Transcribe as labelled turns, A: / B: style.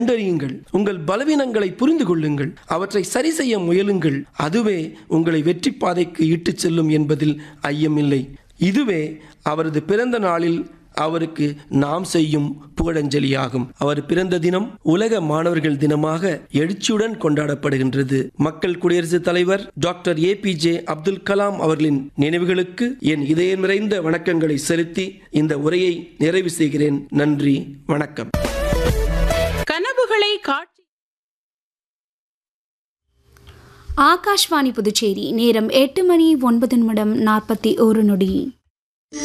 A: கண்டறியுங்கள் உங்கள் பலவீனங்களை புரிந்து கொள்ளுங்கள் அவற்றை சரி செய்ய முயலுங்கள் அதுவே உங்களை வெற்றி பாதைக்கு இட்டுச் செல்லும் என்பதில் ஐயமில்லை இதுவே அவரது பிறந்த நாளில் அவருக்கு நாம் செய்யும் புகழஞ்சலியாகும் அவர் பிறந்த தினம் உலக மாணவர்கள் தினமாக எழுச்சியுடன் கொண்டாடப்படுகின்றது மக்கள் குடியரசுத் தலைவர் doctor A P J Abdul Kalam அவர்களின் நினைவுகளுக்கு என் இதயம் நிறைந்த வணக்கங்களை செலுத்தி இந்த உரையை நிறைவு செய்கிறேன் நன்றி வணக்கம்
B: கனவுகளை காட்சி
C: ஆகாஷ்வாணி புதுச்சேரி நேரம் எட்டு மணி ஒன்பது நிமிடம் நாற்பத்தி ஒரு நொடி